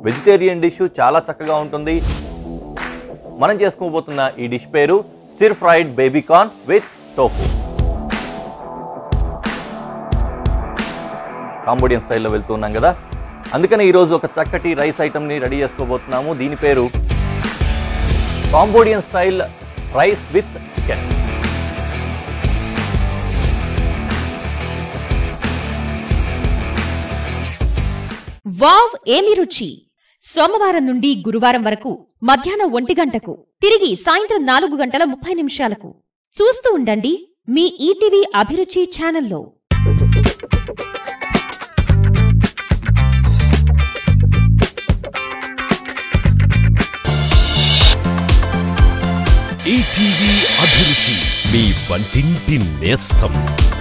vegetarian dish చాలా చక్కగా ఉంటుంది మనం చేసుకోబోతున్న ఈ డిష్ పేరు stir fried baby corn with tofu Cambodian స్టైల్లో వెళ్తున్నాం కదా అందుకని ఈరోజు ఒక చక్కటి రైస్ ఐటమ్ని రెడీ చేసుకోబోతున్నాము దీని పేరు Cambodian style rice with chicken wow ఏమి రుచి సోమవారం నుండి గురువారం వరకు మధ్యాహ్నం ఒంటి గంటకు తిరిగి సాయంత్రం నాలుగు గంటల ముప్పై నిమిషాలకు చూస్తూ ఉండండి మీ ఈటీవీ అభిరుచి ఛానల్లో ఈటీవీ అభిరుచి మీ వంటింటి నేస్తం